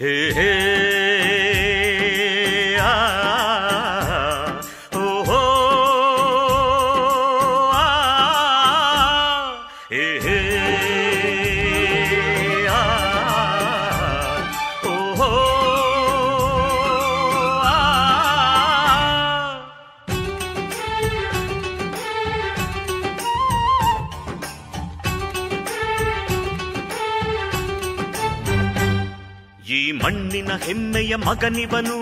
ಹೇ ಹೇ ಆ, ಓ ಹೋ, ಆ, ಹೇ ಹೇ ಆ, ಓ ಹೋ, ಆ. ಈ ಮಣ್ಣಿನ ಹೆಮ್ಮೆಯ ಮಗನಿವನು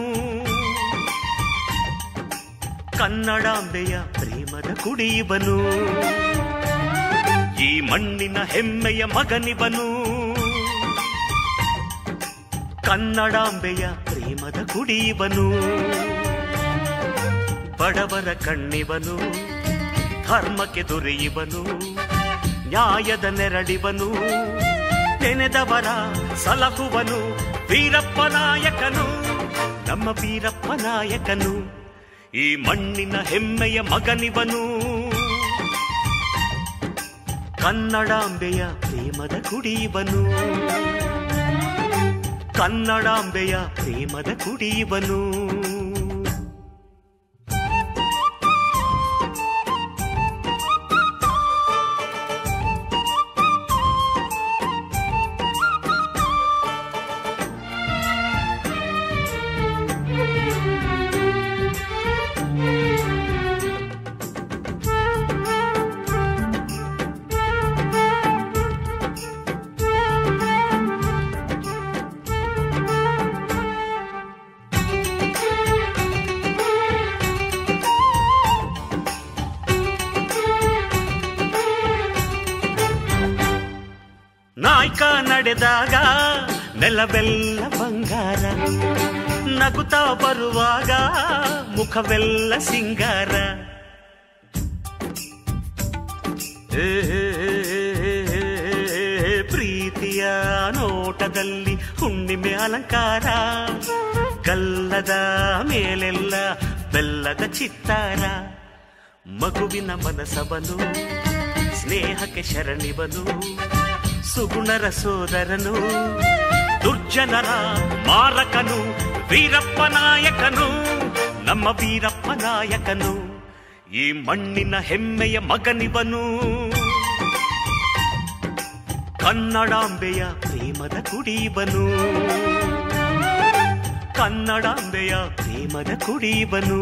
ಕನ್ನಡಾಂಬೆಯ ಪ್ರೇಮದ ಕುಡಿಯುವನು ಈ ಮಣ್ಣಿನ ಹೆಮ್ಮೆಯ ಮಗನಿವನು ಕನ್ನಡಾಂಬೆಯ ಪ್ರೇಮದ ಕುಡಿಯುವನು ಬಡವರ ಕಣ್ಣಿವನು ಧರ್ಮಕ್ಕೆ ದೊರೆಯುವನು ನ್ಯಾಯದ ನೆರಳಿವನು ನೆನೆದವರ ಸಲಹುವನು ವೀರಪ್ಪ ನಾಯಕನು ನಮ್ಮ ವೀರಪ್ಪ ನಾಯಕನು ಈ ಮಣ್ಣಿನ ಹೆಮ್ಮೆಯ ಮಗನಿವನು ಕನ್ನಡಾಂಬೆಯ ಪ್ರೇಮದ ಕುಡಿಯುವನು ಕನ್ನಡಾಂಬೆಯ ಪ್ರೇಮದ ಕುಡಿಯುವನು ನಾಯ್ಕ ನಡೆದಾಗ ನೆಲವೆಲ್ಲ ಬಂಗಾರ ನಗುತ್ತಾ ಬರುವಾಗ ಮುಖವೆಲ್ಲ ಸಿಂಗಾರ ಏ, ಪ್ರೀತಿಯ ನೋಟದಲ್ಲಿ ಹುಣ್ಣಿಮೆ ಅಲಂಕಾರ ಗಲ್ಲದ ಮೇಲೆಲ್ಲ ಬೆಲ್ಲದ ಚಿತ್ತಾರ ಮಗುವಿನ ಮನಸವನು ಸ್ನೇಹಕ್ಕೆ ಶರಣಿವನು ಸುಗುಣರ ಸೋದರನು ದುರ್ಜನರ ಮಾರಕನು ವೀರಪ್ಪ ನಾಯಕನು ನಮ್ಮ ವೀರಪ್ಪ ನಾಯಕನು ಈ ಮಣ್ಣಿನ ಹೆಮ್ಮೆಯ ಮಗನಿವನು ಕನ್ನಡಾಂಬೆಯ ಪ್ರೇಮದ ಕುಡಿಯುವನು ಕನ್ನಡಾಂಬೆಯ ಪ್ರೇಮದ ಕುಡಿಯುವನು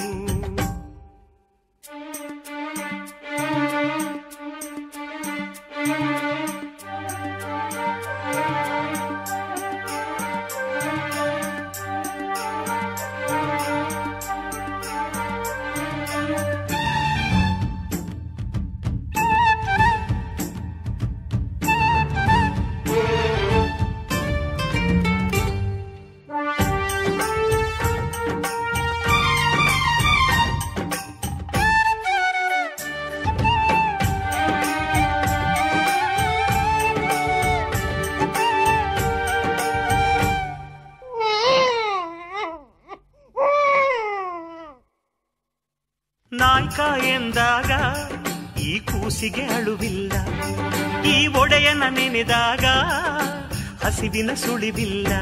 ನಾಯ್ಕ ಎಂದಾಗ ಈ ಕೂಸಿಗೆ ಅಳುವಿಲ್ಲ ಈ ಒಡೆಯನ ನೆನೆದಾಗ ಹಸಿವಿನ ಸುಳಿವಿಲ್ಲ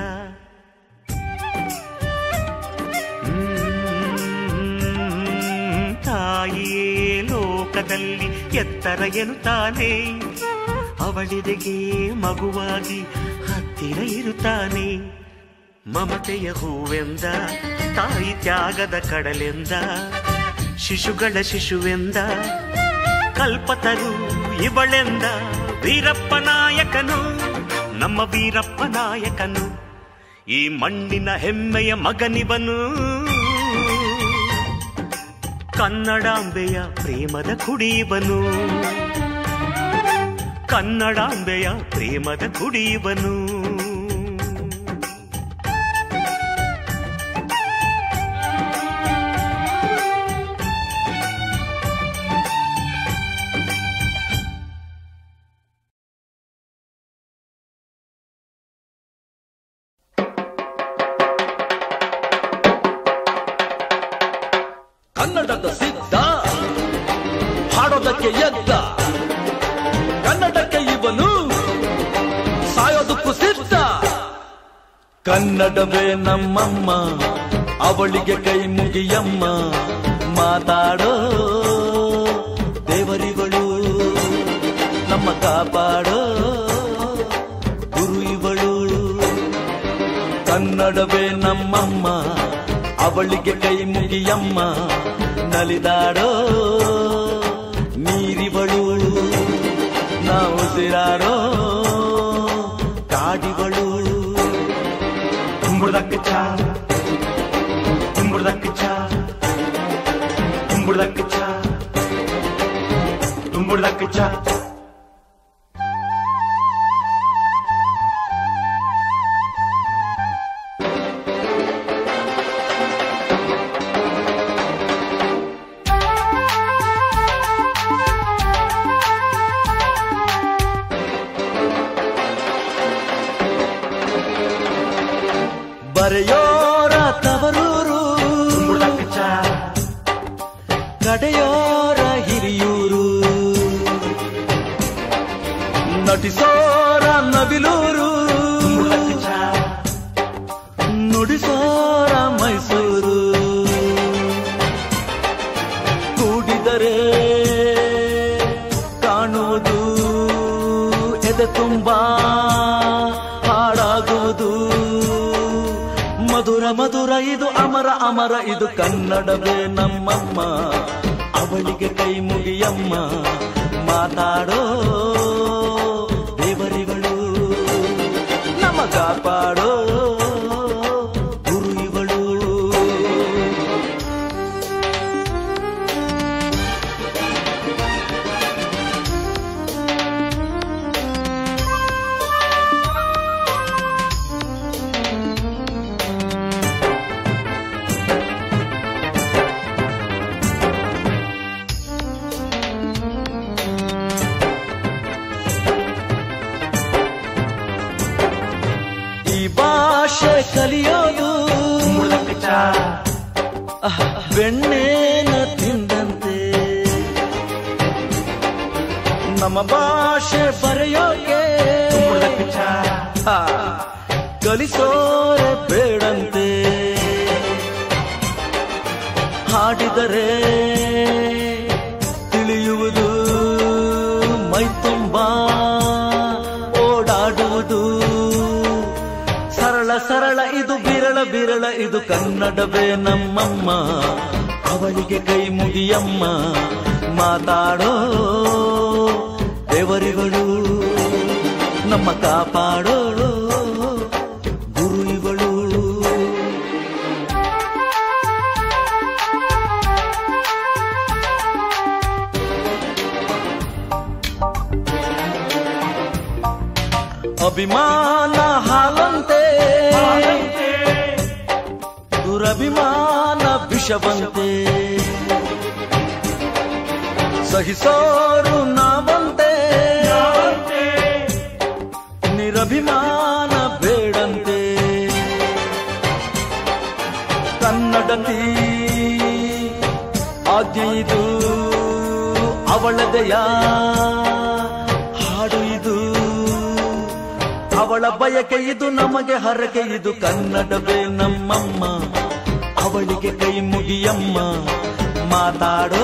ಹ್ಮ್, ತಾಯಿಯೇ ಲೋಕದಲ್ಲಿ ಎತ್ತರ ಎನ್ನುತ್ತಾನೆ ಅವಳಿದೆಗೆ ಮಗುವಾಗಿ ಹತ್ತಿರ ಇರುತ್ತಾನೆ ಮಮತೆಯ ಹೂವೆಂದ ತಾಯಿ ತ್ಯಾಗದ ಕಡಲೆಂದ ಶಿಶುಗಳ ಶಿಶುವೆಂದ ಕಲ್ಪತರು ಇವಳೆಂದ ವೀರಪ್ಪ ನಾಯಕನು ನಮ್ಮ ವೀರಪ್ಪ ನಾಯಕನು ಈ ಮಣ್ಣಿನ ಹೆಮ್ಮೆಯ ಮಗನಿವನು ಕನ್ನಡಾಂಬೆಯ ಪ್ರೇಮದ ಕುಡಿಯುವನು ಕನ್ನಡಾಂಬೆಯ ಪ್ರೇಮದ ಕುಡಿಯುವನು ಕನ್ನಡದ ಸಿದ್ಧ ಹಾಡೋದಕ್ಕೆ ಎದ್ದ ಕನ್ನಡಕ್ಕೆ ಇವನು ಸಾಯೋದಕ್ಕೂ ಸಿದ್ಧ ಕನ್ನಡವೇ ನಮ್ಮಮ್ಮ ಅವಳಿಗೆ ಕೈ ಮುಗಿಯಮ್ಮ ಮಾತಾಡೋ ದೇವರಿಗಳು ನಮ್ಮ ಕಾಪಾಡೋ ಗುರು ಇವಳು ಕನ್ನಡವೇ ನಮ್ಮಮ್ಮ ಅವಳಿಗೆ ಕೈ ಮುಗಿಯಮ್ಮ ನಲಿದಾಡೋ ನೀರಿವಳು ನಾವು ಉಸಿರಾಡೋ ಕಾಡಿವಳು ಕುಂಬುಡದಕ್ಕ ಚಾ ಕುಂಬುಡದಕ್ಕ ಚಾ ಕುಂಬುಡದಕ್ಕ ಚಾ ಕುಂಬುಡದಕ್ಕ ಚಾ ಬರೆಯೋರ ತವರೂರು ಕುಂಬುಡದಕ್ಕ ಚಾ ಕಡೆಯೋರ ಹಿರಿಯೂರು ನಟಿಸೋರ ನವಿಲೂರು ಕುಂಬುಡದಕ್ಕ ಚಾ ನುಡಿಸೋರ ಮೈಸೂರು ಕೂಡಿದರೆ ಕಾಣುವುದು ಎದೆ ತುಂಬಾ ಹಾಳಾಗುವುದು ಮಧುರ ಮಧುರ ಇದು ಅಮರ ಅಮರ ಇದು ಕನ್ನಡವೇ ನಮ್ಮಮ್ಮ ಅವಳಿಗೆ ಕೈ ಮುಗಿಯಮ್ಮ ಮಾತಾಡೋ ದೇವರಿಗಳು ನಮ್ಮ ಕಾಪಾಡೋ ಗುರು ಇವಳು ಈ ಭಾಷೆ ಕಲಿಯೋದು ಕುಂಬುಡದಕ್ಕ ಚಾ ಅಹ್, ಬೆಣ್ಣೆನ ತಿಂದಂತೆ ನಮ್ಮ ಭಾಷೆ ಬರೆಯೋಕೆ ಕುಂಬುಡದಕ್ಕ ಚಾ ಆ, ಕಲಿಸೋರೆ ಬೇಡಂತೆ ಹಾಡಿದರೆ ತಿಳಿಯುವುದು ಮೈ ತುಂಬ ಓಡಾಡುವುದು ಸರಳ ಸರಳ ಇದು ಬಿರಳ ಬಿರಳ ಇದು ಕನ್ನಡವೇ ನಮ್ಮಮ್ಮ ಅವಳಿಗೆ ಕೈ ಮುಗಿಯಮ್ಮ ಮಾತಾಡೋ ದೇವರಿಗಳು ನಮ್ಮ ಕಾಪಾಡೋ ಗುರು ಇವಳು ಅಭಿಮಾನ ಹಾಲಂತೆ ದುರಭಿಮಾನ ವಿಷವಂತೆ ಸಹಿಸೋರು ನಾವಂತೆ ನಿರಭಿಮಾನ ಬೇಡಂತೆ ಕನ್ನಡತಿ ಆಜ್ಞೆ ಇದು ಅವಳದೆಯ ಹಾಡು ಇದು ಅವಳ ಬಯಕೆ ಇದು ನಮಗೆ ಹರಕೆ ಇದು ಕನ್ನಡವೇ ನಮ್ಮಮ್ಮ ಅವಳಿಗೆ ಕೈ ಮುಗಿಯಮ್ಮ ಮಾತಾಡೋ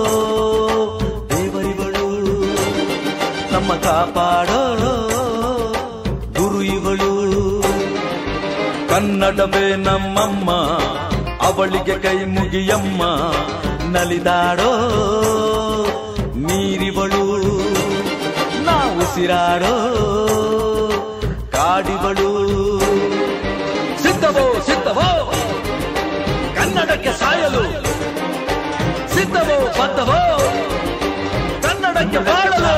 ದೇವರಿಗಳು ನಮ್ಮ ಕಾಪಾಡೋ ಗುರು ಇವಳು ಕನ್ನಡವೇ ನಮ್ಮಮ್ಮ ಅವಳಿಗೆ ಕೈ ಮುಗಿಯಮ್ಮ ನಲಿದಾಡೋ ನೀರಿವಳು ನಾ ಉಸಿರಾಡೋ ಕಾಡಿವಳು ಸಿದ್ಧವೋ ಸಿದ್ಧವೋ ಕನ್ನಡಕ್ಕೆ ಸಾಯಲು ಸಿದ್ಧವೋ ಬದ್ಧವೋ ಕನ್ನಡಕ್ಕೆ ಬಾಳಲು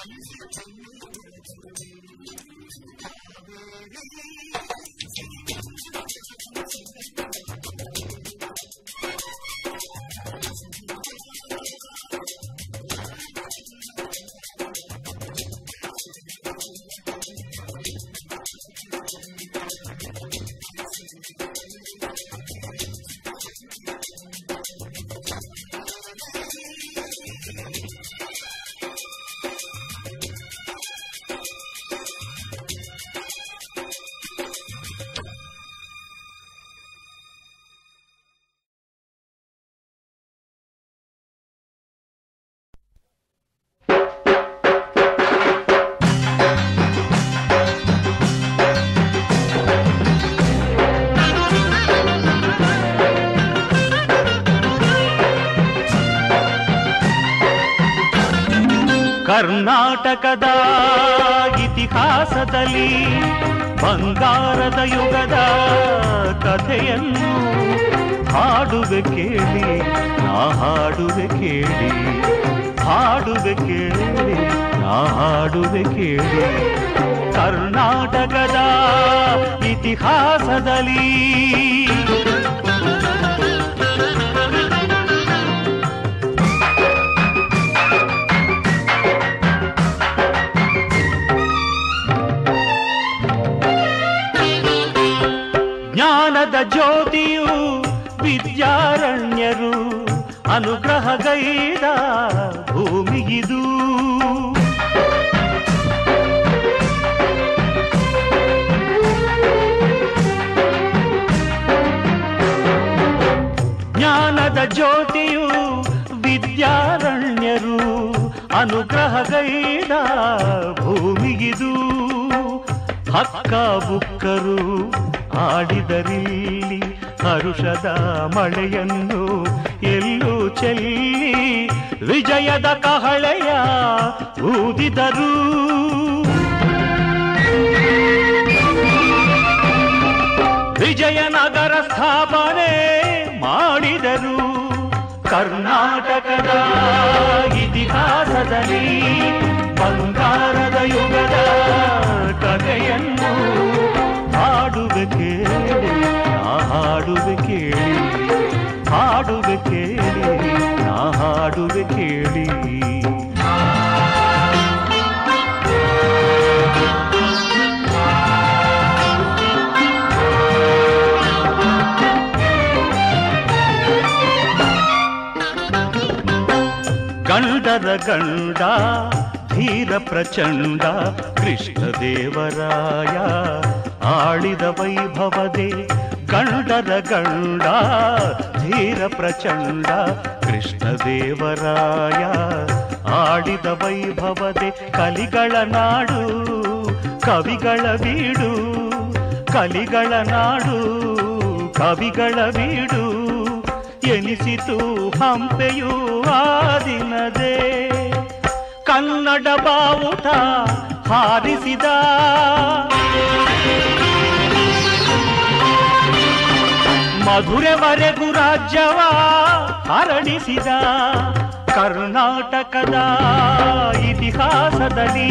ಕರ್ನಾಟಕದ ಇತಿಹಾಸದಲ್ಲಿ ಬಂಗಾರದ ಯುಗದ ಕಥೆಯನ್ನು ಹಾಡುವೆ ಕೇಳಿ ನಾ ಹಾಡುವೆ ಕೇಳಿ ಹಾಡುವೆ ಕೇಳಿ ನಾ ಹಾಡುವೆ ಕೇಳಿ ಕರ್ನಾಟಕದ ಇತಿಹಾಸದಲ್ಲಿ ಜ್ಞಾನದ ಜ್ಯೋತಿಯು ವಿದ್ಯಾರಣ್ಯರು ಅನುಗ್ರಹಗೈದ ಭೂಮಿಗಿದು ಜ್ಞಾನದ ಜ್ಯೋತಿಯು ವಿದ್ಯಾರಣ್ಯರು ಅನುಗ್ರಹಗೈದ ಭೂಮಿಗಿದು ಹಕ್ಕ ಬುಕ್ಕರು ಆಡಿದರಿಲ್ಲಿ ಹರುಷದ ಮಳೆಯನ್ನು ಎಲ್ಲೂ ಚೆಲ್ಲಿ ವಿಜಯದ ಕಹಳೆಯ ಊದಿದರು ವಿಜಯನಗರ ಸ್ಥಾಪನೆ ಮಾಡಿದರು ಕರ್ನಾಟಕದ ಇತಿಹಾಸದಲ್ಲಿ ಬಂಗಾರದ ಯುಗದ ಕಥೆಯನ್ನು ಹಾಡುವೆ ಕೇಳಿ ನಾ ಹಾಡುವೆ ಕೇಳಿ ಹಾಡುವೆ ಕೇಳಿ ನಾ ಹಾಡುವೆ ಕೇಳಿ ಗಂಡರ ಗಂಡ ಧೀರ ಪ್ರಚಂಡ ಕೃಷ್ಣದೇವರಾಯ ಆಳಿದ ವೈಭವದೆ ಗಂಡರ ಗಂಡ ಧೀರ ಪ್ರಚಂಡ ಕೃಷ್ಣದೇವರಾಯ ಆಡಿದ ವೈಭವದೆ ಕಲಿಗಳ ನಾಡು ಕವಿಗಳ ಬೀಡು ಕಲಿಗಳ ನಾಡು ಕವಿಗಳ ಬೀಡು ಎನಿಸಿತು ಹಂಪೆಯು ಆ ದಿನದೇ ಕನ್ನಡ ಬಾವುಟ ಹಾರಿಸಿದ ಮಧುರೆವರೆಗೂ ರಾಜ್ಯವ ಹರಡಿಸಿದ ಕರ್ನಾಟಕದ ಇತಿಹಾಸದಲ್ಲಿ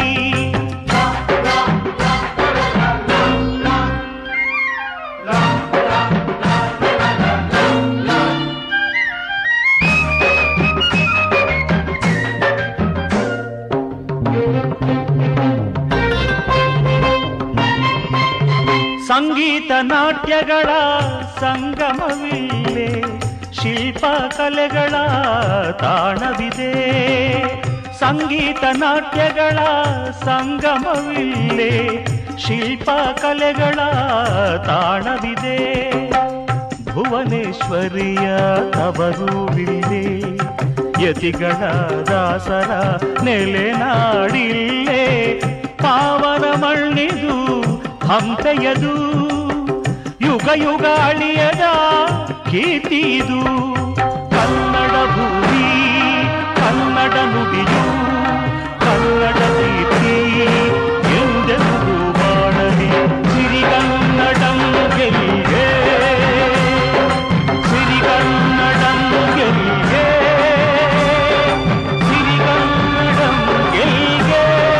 ಸಂಗೀತ ನಾಟ್ಯಗಳ ಸಂಗಮವಿಲ್ಲೇ ಶಿಲ್ಪ ಕಲೆಗಳ ತಾಣವಿದೆ ಸಂಗೀತ ನಾಟ್ಯಗಳ ಸಂಗಮವಿಲ್ಲೇ ಶಿಲ್ಪ ಕಲೆಗಳ ತಾಣವಿದೆ ಭುವನೇಶ್ವರಿಯ ತವರುವಿಲ್ಲೇ ಯತಿಗಳ ದಾಸರ ನೆಲೆನಾಡಿಲ್ಲೇ ಪಾವನ ಮಣ್ಣಿದು ಹಂಪೆಯದು ಯುಗ ಯುಗ ಅಳಿಯದ ಕೀರ್ತಿದು ಕನ್ನಡ ಭೂಮಿ ಕನ್ನಡ ನುಡಿಯು ಕನ್ನಡ ಕೀರ್ತಿ ಎಂದೆಂದು ಬಾಳಲಿ ಸಿರಿಗನ್ನಡಂ ಗೆಲ್ಲಿಗೆ ಸಿರಿಗನ್ನಡಂ ಗೆಲ್ಲಿಗೆ ಸಿರಿಗನ್ನಡಂ ಗೆಲ್ಲಿಗೆ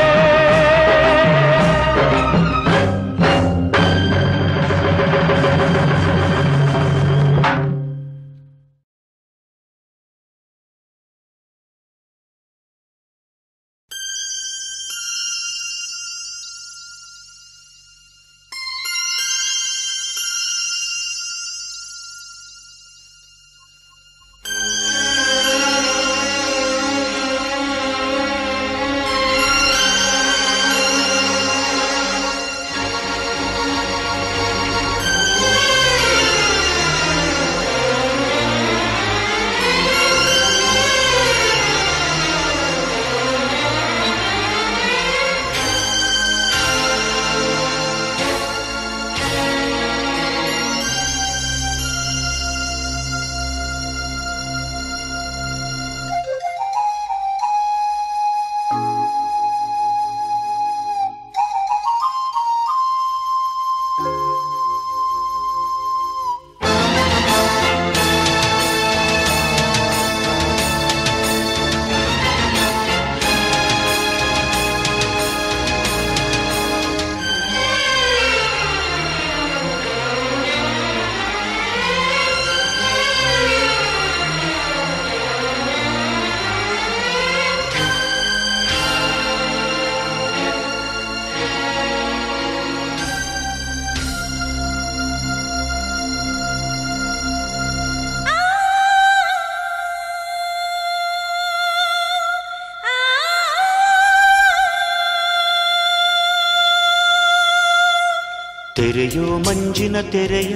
ತೆರೆಯೋ ಮಂಜಿನ ತೆರೆಯ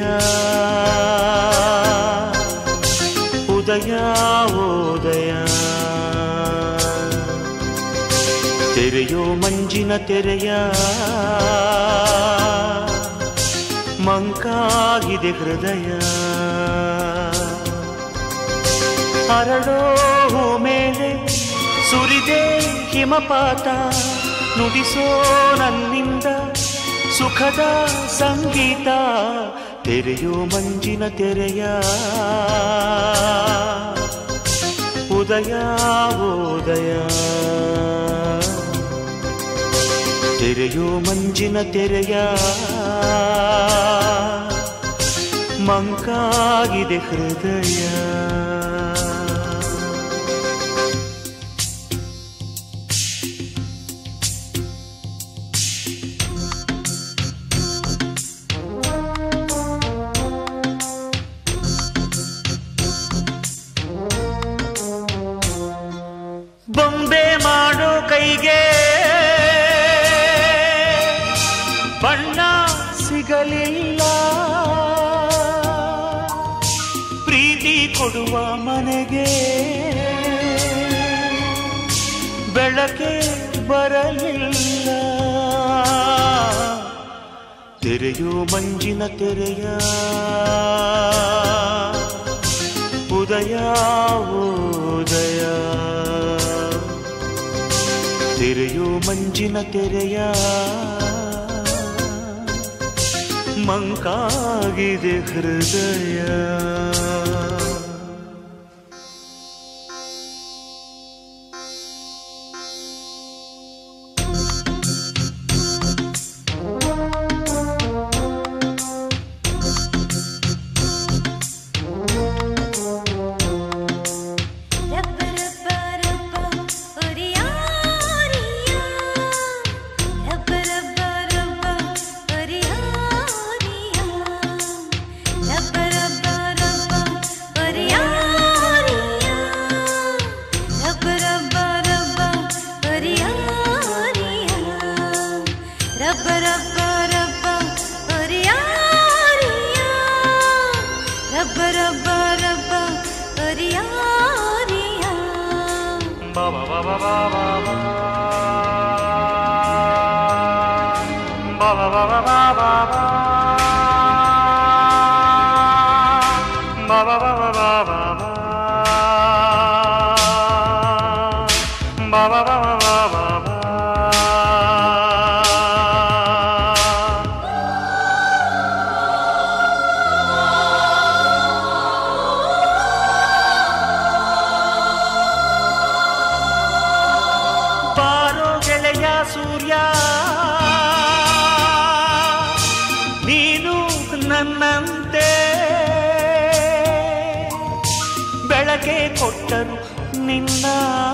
ಉದಯ ಓದಯ ತೆರೆಯೋ ಮಂಜಿನ ತೆರೆಯ ಮಂಕಾಗಿದೆ ಹೃದಯ ಅರಳೋ ಹೂ ಮೇಲೆ ಸುರಿದೆ ಹಿಮಪಾತ ನುಡಿಸೋ ನನ್ನಿಂದ ಸುಖದ ಸಂಗೀತ ತೆರೆಯೋ ಮಂಜಿನ ತೆರೆಯ ಉದಯ ಓದಯ ತೆರೆಯೋ ಮಂಜಿನ ತೆರೆಯ ಮಂಕಾಗಿದೆ ಹೃದಯ ಬೊಂಬೆ ಮಾಡೋ ಕೈಗೆ ಬಣ್ಣ ಸಿಗಲಿಲ್ಲ ಪ್ರೀತಿ ಕೊಡುವ ಮನೆಗೆ ಬೆಳಕೆ ಬರಲಿಲ್ಲ ತೆರೆಯೋ ಮಂಜಿನ ತೆರೆಯ ಉದಯ ಉದಯ ತೆರೆಯೋ ಮಂಜಿನ ತೆರೆಯ ಮಂಕಾಗಿದೆ ಹೃದಯ ರಬ್ಬ ರಬ್ಬ ರಬ್ಬ ಒರಿಯಾ ಒರಿಯಾ ರಬ್ಬ ರಬ್ಬ ರಬ್ಬ ಒರಿಯಾ ಒರಿಯಾ ರಬ್ಬ ರಬ್ಬ ರಬ್ಬ ಒರಿಯಾ ಒರಿಯಾ ರಬ್ಬ ರಬ್ಬ ರಬ್ಬ ಒರಿಯಾ ಒರಿಯಾ ರಬ್ಬ ರಬ್ಬ ರಬ್ಬ ಒರಿಯಾ ಒರಿಯಾ ರಬ್ಬ ರಬ್ಬ ರಬ್ಬ ಒರಿಯಾ ಒರಿಯಾ ಬಾ ಬಾ ಬಾ ಬಾ ಬಾ ಬಾ ಬಾ. ಬಾ ಬಾ ಬಾ ಬಾ ಬಾ ಬಾ ಬಾ. ಬಾ ಬಾ ಬಾ ಬಾ ಬಾ ಬಾ ಬಾ. ಬಾ ಬಾ ಬಾ ಬಾ ಬಾ ಬಾ ಬಾ. ಬಾರೋ ಗೆಳೆಯ ಸೂರ್ಯ ನೀನು ನನ್ನಂತೆ ಬೆಳಗ್ಗೆ ಕೊಟ್ಟರು ನಿನ್ನ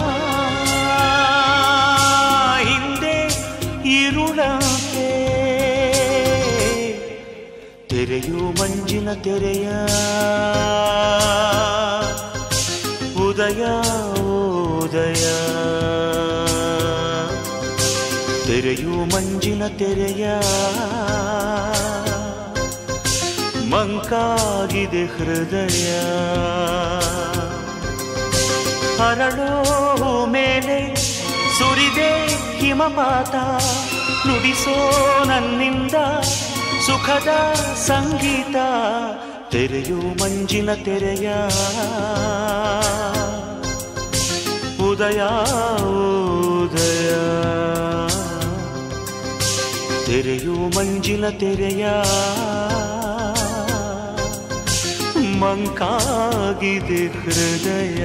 ಹಿಂದೆ ಇರುಳಂತೆ ತೆರೆಯು ಮಂಜಿನ ತೆರೆಯ ಉದಯ ಉದಯ ತೆರೆಯು ಮಂಜಿನ ತೆರೆಯ ಮಂಕಾಗಿದೆ ಹೃದಯ ಹರಳೋ ಮೇಲೆ ಸುರಿದೆ ಹಿಮಪಾತ ನುಡಿಸೋ ನನ್ನಿಂದ ಸುಖದ ಸಂಗೀತ ತೆರೆಯು ಮಂಜಿನ ತೆರೆಯ ಉದಯ ಉದಯ ತೆರೆಯು ಮಂಜಿನ ತೆರೆಯ ಮಂಕಾಗಿದೆ ಹೃದಯ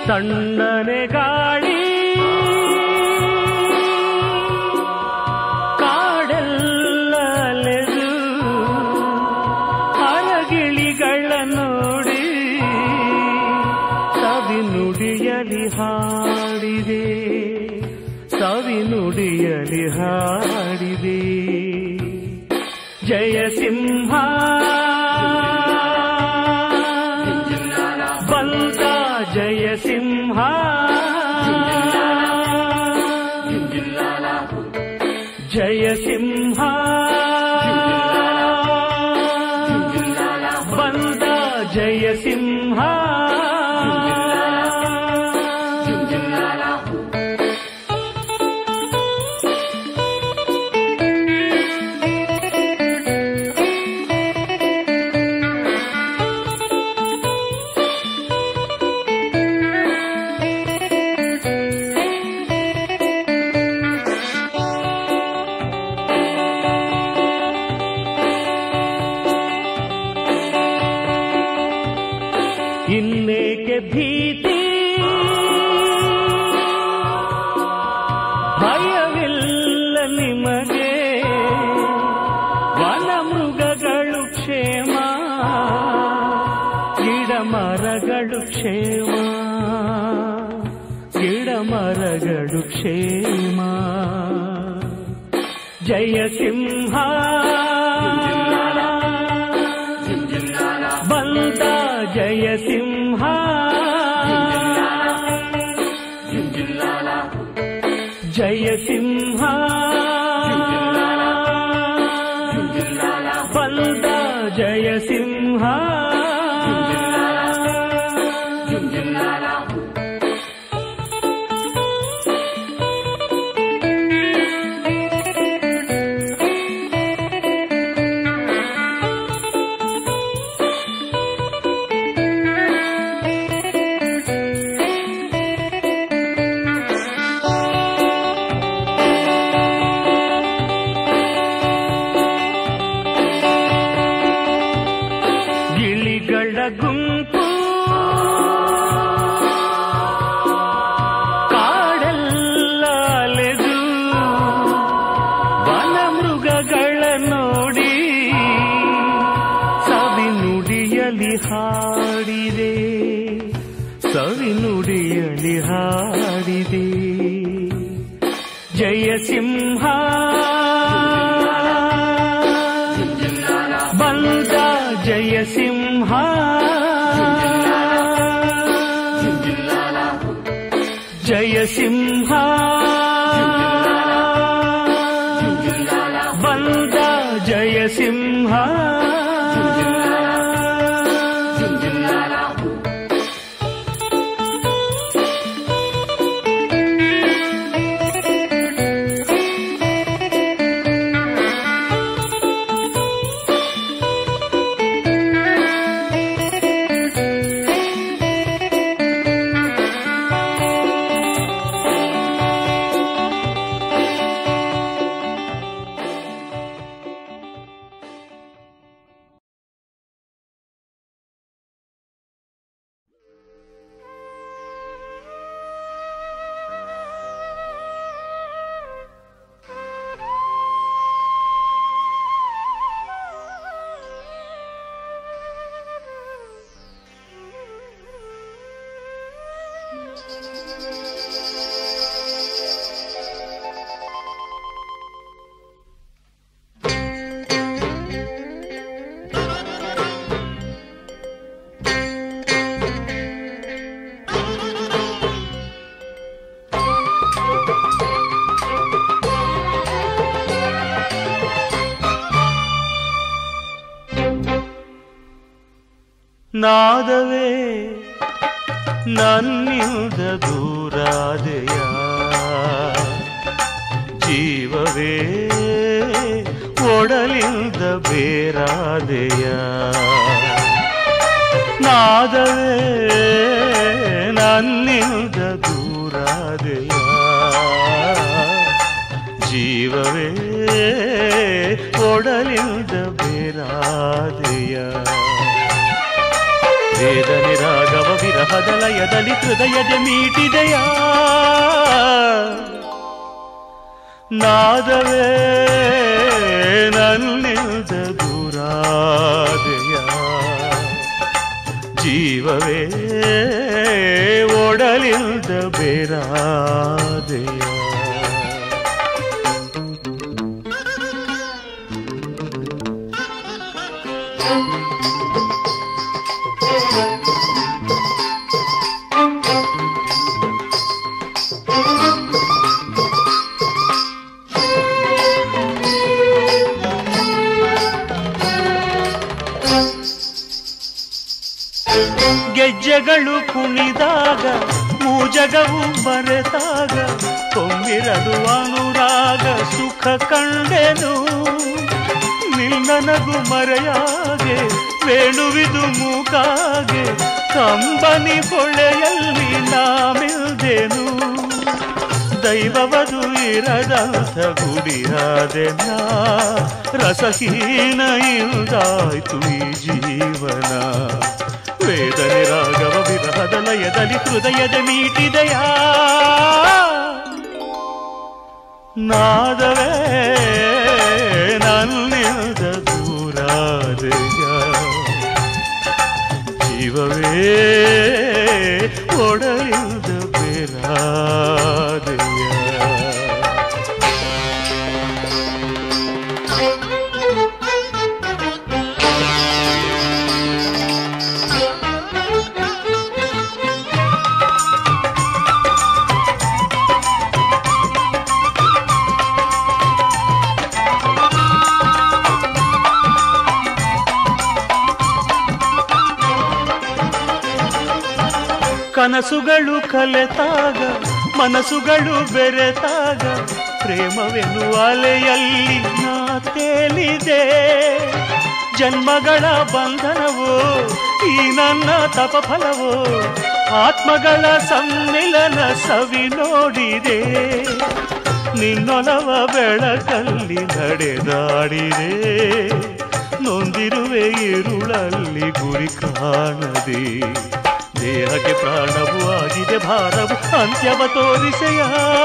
ತಣ್ಣನೆ ಗಾಳಿ ಸವಿನುಡಿಯಲಿ ಹಾಡಿದೆ ಸವಿನುಡಿಯಲಿ ಹಾಡಿದೆ ಜಯ ಸಿಂಹ ಬಂದ ಜಯ ಸಿಂಹ ಜಯ ಸಿಂಹ ಬಂದ ಜಯ ಸಿಂಹ ಇನ್ನೇಕೆ ಭೀತಿ ಭಯವಿಲ್ಲ ನಿಮಗೆ ವನ ಮೃಗಗಳು ಕ್ಷೇಮ ಗಿಡ ಮರಗಳು ಕ್ಷೇಮ ಗಿಡ ಮರಗಳು ಕ್ಷೇಮ ಜಯ ಸಿಂಹ ಬಂದ ಜಯ ಸಿಂಹ ಜಯ ಸಿಂಹ ಬಂದ ಜಯ ಸಿಂಹ ಗಿಳಿಗಳ ಗುಂಪು ಕಾಡೆಲ್ಲ ಅಲೆದು ವನ ಮೃಗಗಳ ನೋಡಿ ಸವಿನುಡಿಯಲಿ ಹಾಡಿದೆ ಸವಿನುಡಿಯಲಿ ಹಾಡಿದೆ ಜಯ ಸಿಂಹ ಬಂದ ಜಯ ಸಿಂಹ ಜಯ ಸಿಂಹ ಬಂದ ಜಯ ಸಿಂಹ ನಾದವೇ ನನ್ನಿಂದ ದೂರಾದೆಯ ಜೀವವೇ ಒಡಲಿಂದ ಬೇರಾದೆಯ ನಾದವೇ ನನ್ನಿಂದ ದೂರಾದೆಯ ಜೀವವೇ ಒಡಲಿಂದ ಬೇರಾದೆಯ ವೇದನೆ ರಾಗವ ವಿರಹದ ಲಯದಲ್ಲಿ ಹೃದಯದ ಮೀಟಿದೆಯ ನಾದವೇ ನನ್ನಿಂದ ದೂರಾದೆಯ ಜೀವವೇ ಒಡಲಿಲ್ದ ಬೇರಾದೆಯ ಗೆಜ್ಜೆಗಳು ಕುಣಿದಾಗ ಮೂಜಗವು ಮರೆತಾಗ ಕೊಂಬಿರದು ಅನುರಾಗ ಸುಖ ಕಂಡೆನು ನಿನ್ನನಗು ಮರೆಯಾಗೆ ವೇಣುವಿದು ಮೂಕಾಗೆ ಕಂಬನಿ ಹೊಳೆಯಲ್ಲಿ ನಾಮಿಲ್ದೆನು ದೈವವದು ಇರದಂಥ ಗುಡಿಯಾದೆನ ರಸಹೀನ ಇಲ್ದಾಯ್ತು ಈ ಜೀವನ ವೇದನೆ ರಾಗವ ವಿರಹದ ಲಯದಲ್ಲಿ ಹೃದಯದ ಮೀಟಿದೆಯಾ ನಾದವೇ ನನ್ನಿಲ್ದ ದೂರಾದೆಯ ಜೀವವೇ ಒಡೆಯುದ ಬೇರಾದೆಯ ಕನಸುಗಳು ಕಲೆತಾಗ ಮನಸ್ಸುಗಳು ಬೆರೆತಾಗ ಪ್ರೇಮವೆನ್ನುವ ಅಲೆಯಲ್ಲಿ ನಾ ತೇಲಿದೆ ಜನ್ಮಗಳ ಬಂಧನವೋ ಈ ನನ್ನ ತಪಫಲವೋ ಆತ್ಮಗಳ ಸಮ್ಮಿಲನ ಸವಿ ನೋಡಿದೆ ನಿನ್ನೊಲವ ಬೆಳಕಲ್ಲಿ ನಡೆದಾಡಿದೆ ನೊಂದಿರುವೆ ಇರುಳಲ್ಲಿ ಗುರಿ ಕಾಣದೆ ದೇಹಕ್ಕೆ ಪ್ರಾಣವು ಆಗಿದೆ ಭಾರವು ಅಂತ್ಯವ ತೋರಿಸೆಯ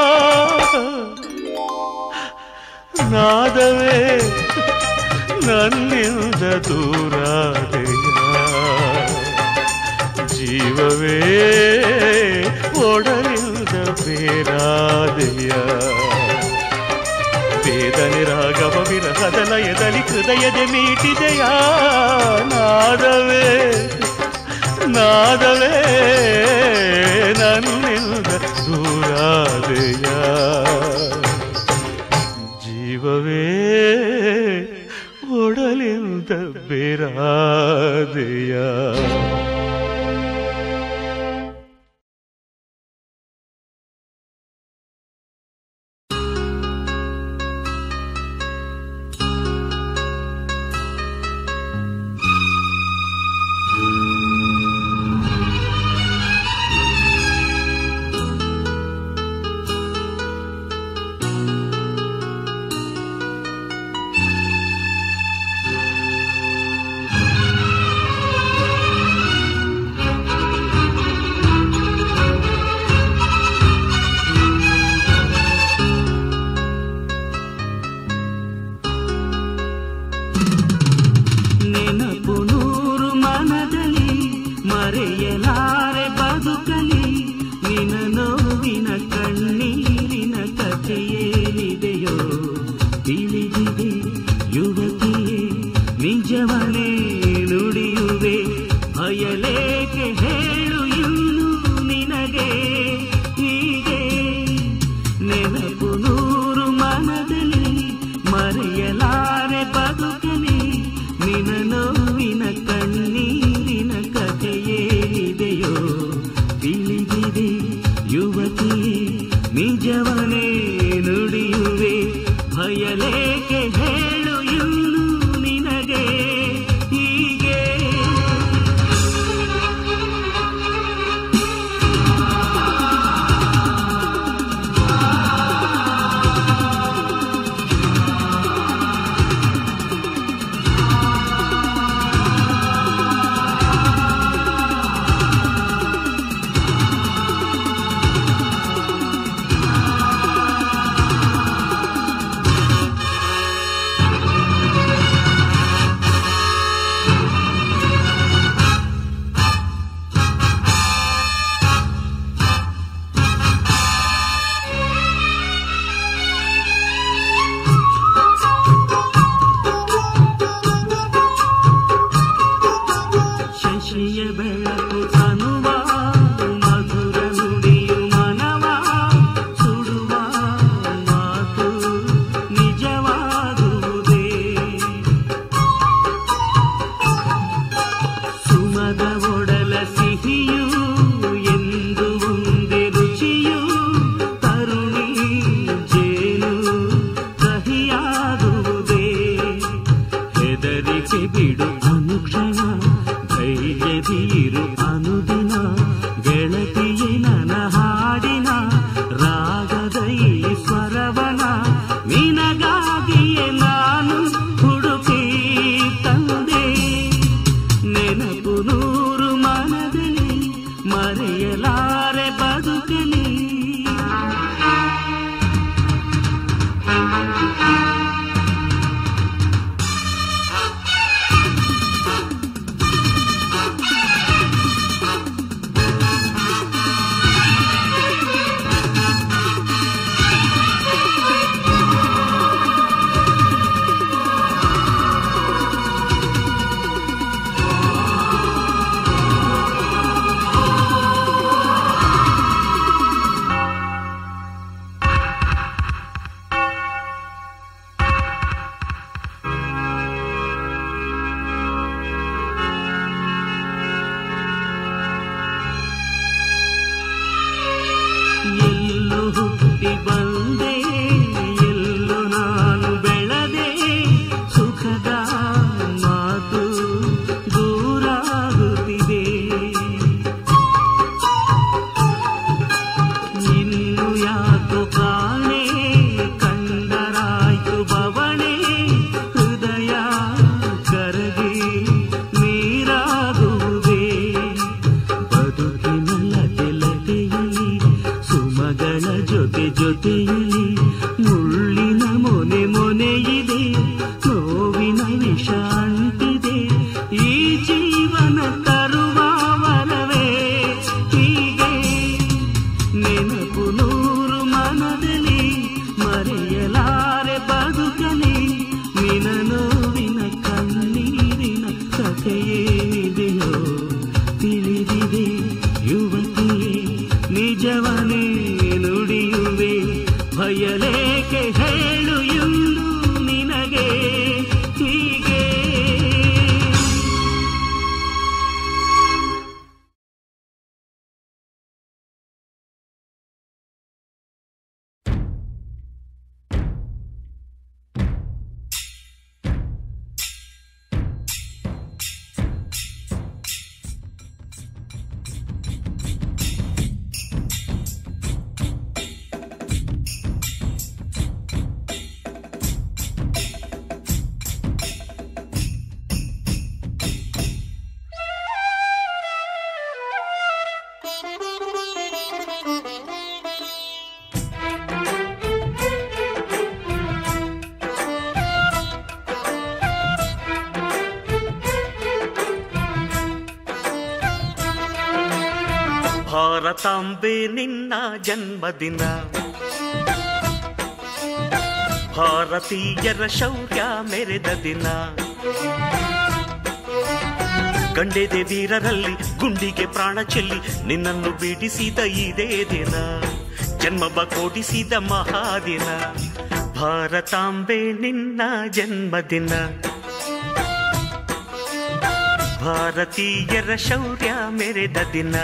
ನಾದವೇ ನನ್ನಿಂದ ದೂರಾದೆಯ ಜೀವವೇ ಒಡಲಿಲ್ದ ಬೇರಾದೆಯ ವೇದನೆ ರಾಗವ ವಿರಹದ ಲಯದಲ್ಲಿ ಹೃದಯದ ಮೀಟಿದೆಯ ನಾದವೇ ನಾದವೇ ನನ್ನಿಂದ ದೂರಾದೆಯ ಜೀವವೇ ಒಡಲಿಂದ ಬೇರಾದೆಯ ನೆನಪು ನೂರು ಮನದಲ್ಲಿ ಮರೆಯಲಾರೆ ಬದುಕಲಿ ನಿನ ನೋವಿನ ಕಣ್ಣೀರಿನ ಕಥೆಯೇನಿದೆಯೋ ತಿಳಿದಿದೆ ಯುವತಿಯೇ ನಿಜವನೇ ನುಡಿಯುವೆ ಭಯಲೇಕೆ ಹೇಳು ಇನ್ನು ನಿನಗೆ ಹೀಗೆ ನೆನಪು ನೂರು ಮನದಲ್ಲಿ ಮರೆಯಲಾರೆ ಬದುಕಲಿ ನಿನ ನೋವಿನ ಕಣ್ಣೀರಿನ ಕಥೆಯೇನಿದೆಯೋ ತಿಳಿದಿದೆ ಯುವತಿಯೇ ನಿಜವನೇ ನುಡಿಯುವೆ ಭಯಲೇಕೆ ಹೇಳು ಇನ್ನು ನಿನಗೆ ಹೀಗೆ ಆ ಜೊತೆಯಲ್ಲಿ ಮುಳ್ಳಿನ ಮೊನೆ ಮೊನೆಯಿದೆ ನೋವಿನ ವಿಷ ಅಂಟಿದೆ ಈ ಜೀವನ ತರುವ ವರವೇ ಹೀಗೆ ನೆನಪು ನೂರು ಮನದಲ್ಲಿ ಮರೆಯಲಾರೆ ಬದುಕಲಿ ನಿನ ನೋವಿನ ಕಣ್ಣೀರಿನ ಕಥೆಯೇನಿದೆಯೋ ತಿಳಿದಿದೆ ಯುವತಿಯೇ ನಿಜವನೇ ನುಡಿಯುವೆ ಭಯಲೇಕೆ ಹೇಳು ಎಂದು ನಿನಗೆ ಹೀಗೆ ಭಾರತಾಂಬೆ ನಿನ್ನ ಜನ್ಮದಿನ ಭಾರತೀಯರ ಶೌರ್ಯ ಮೆರೆದ ದಿನ ಗಂಡೆದೆ ವೀರರಲ್ಲಿ ಗುಂಡಿಗೆ ಪ್ರಾಣ ಚೆಲ್ಲಿ ನಿನ್ನನ್ನು ಬಿಡಿಸಿದ ಇದೇ ದಿನ ಜನ್ಮವ ಕೊಡಿಸಿದ ಮಹಾದಿನ ಭಾರತಾಂಬೆ ನಿನ್ನ ಜನ್ಮದಿನ ಭಾರತೀಯರ ಶೌರ್ಯ ಮೆರೆದ ದಿನ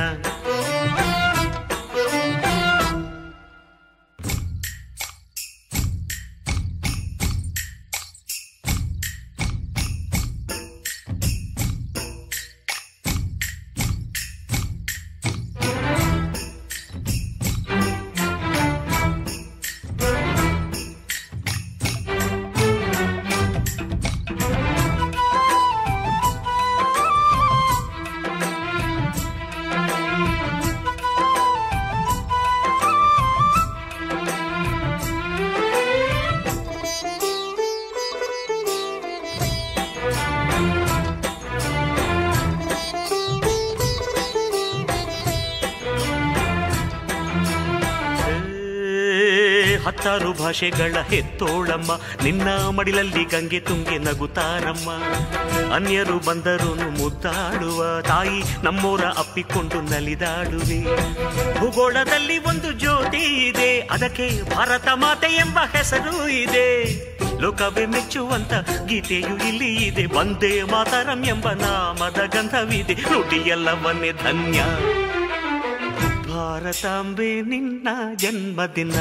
ಏ, ಹತ್ತಾರು ಭಾಷೆಗಳ ಹೆತ್ತೋಳಮ್ಮ ನಿನ್ನ ಮಡಿಲಲ್ಲಿ ಗಂಗೆ ತುಂಗೆ ನಗುತ್ತಾರಮ್ಮ ಅನ್ಯರು ಬಂದರು ಮುದ್ದಾಡುವ ತಾಯಿ ನಮ್ಮೋರ ಅಪ್ಪಿಕೊಂಡು ನಲಿದಾಡುವೆ ಭೂಗೋಳದಲ್ಲಿ ಒಂದು ಜ್ಯೋತಿ ಇದೆ ಅದಕ್ಕೆ ಭಾರತ ಮಾತೆ ಎಂಬ ಹೆಸರು ಇದೆ ಲೋಕವೇ ಮೆಚ್ಚುವಂತ ಗೀತೆಯು ಇಲ್ಲಿ ಇದೆ ಒಂದೇ ಮಾತರಂ ಎಂಬ ನಾಮದ ಗಂಧವಿದೆ ನುಡಿಯೆಲ್ಲವನ್ನೇ ಧನ್ಯ ಭಾರತಾಂಬೆ ನಿನ್ನ ಜನ್ಮದಿನ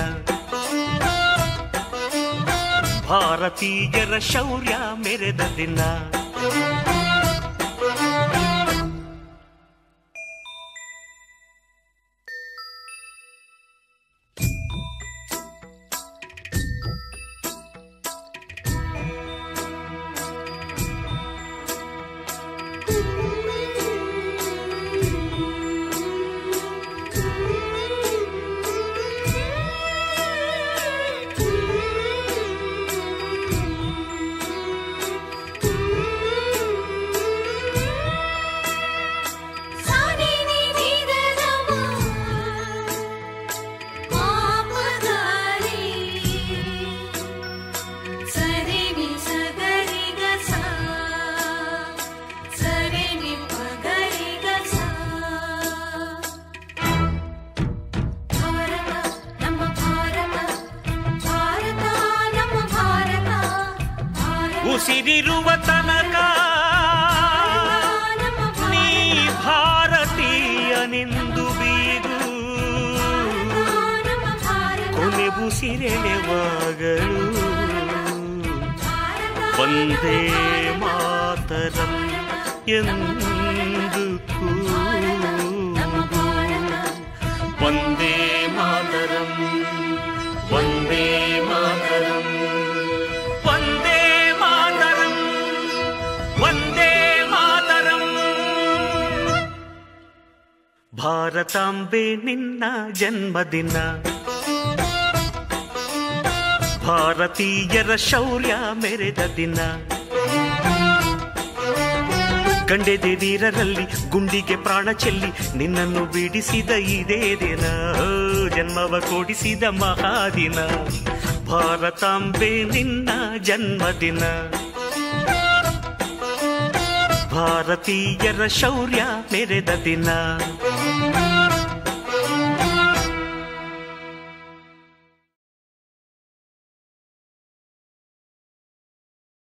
ಭಾರತೀಯರ ಶೌರ್ಯ ಮೆರೆದ ದಿನ ಸಾನಿ ನಿ ನಿ ದ ದ ಮ ಪಾಪ ಗ ರಿ ಸರಿ ನಿ ಸ ಗ ರಿ ಗ ಸ ಸರಿ ನಿ ಪ ಗ ರಿ ಗ ಸ ಭಾರತ ನಮ್ಮ ಭಾರತ ಭಾರತ ನಮ್ಮ ಭಾರತ ಭಾರತ ಉಸಿರಿರುವ ತನಕ ನಮ್ಮ ನೀ ಭಾರತ ಭಾರತೀಯನೆಂದು ಬೀಗು ನಮ್ಮ ಭಾರತ ಕೊನೆ ಉಸಿರೆಳೆವಾಗಲು ಒಂದೇ ಮಾತರಂ ಎಂದು ಕೂಗು ಒಂದೇ ಮಾತರಂ ಒಂದೇ ಮಾತರಂ ಒಂದೇ ಮಾತರಂ ಒಂದೇ ಮಾತರಂ ಭಾರತಾಂಬೆ ನಿನ್ನ ಜನ್ಮದಿನ ಭಾರತೀಯರ ಶೌರ್ಯ ಮೆರೆದ ದಿನ ಗಂಡೆದೆ ವೀರರಲ್ಲಿ ಗುಂಡಿಗೆ ಪ್ರಾಣ ಚೆಲ್ಲಿ ನಿನ್ನನ್ನು ಬಿಡಿಸಿದ ಇದೇ ದಿನ ಓ, ಜನ್ಮವ ಕೊಡಿಸಿದ ಮಹಾದಿನ ಭಾರತಾಂಬೆ ನಿನ್ನ ಜನ್ಮದಿನ ಭಾರತೀಯರ ಶೌರ್ಯ ಮೆರೆದ ದಿನ